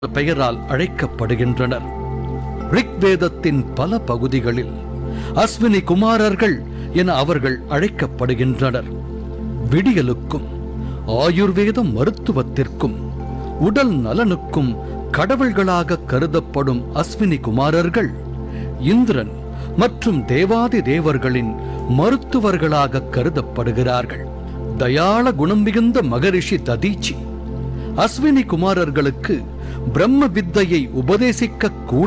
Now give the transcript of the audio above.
பெயரால் அழைக்கப்படுகின்றனர் ரிக்வேதத்தின் பல பகுதிகளில் அஸ்வினி குமாரர்கள் என அவர்கள் அழைக்கப்படுகின்றனர் விடியலுக்கும் ஆயுர்வேத மருத்துவத்திற்கும் உடல் நலனுக்கும் கடவுள்களாக கருதப்படும் அஸ்வினி குமாரர்கள் இந்திரன் மற்றும் தேவாதி தேவர்களின் மருத்துவர்களாக கருதப்படுகிறார்கள் தயாள குணம் மிகுந்த மகரிஷி ததீச்சி அஸ்வினி குமாரர்களுக்கு பிரம்ம வித்தையை உபதேசிக்க கூட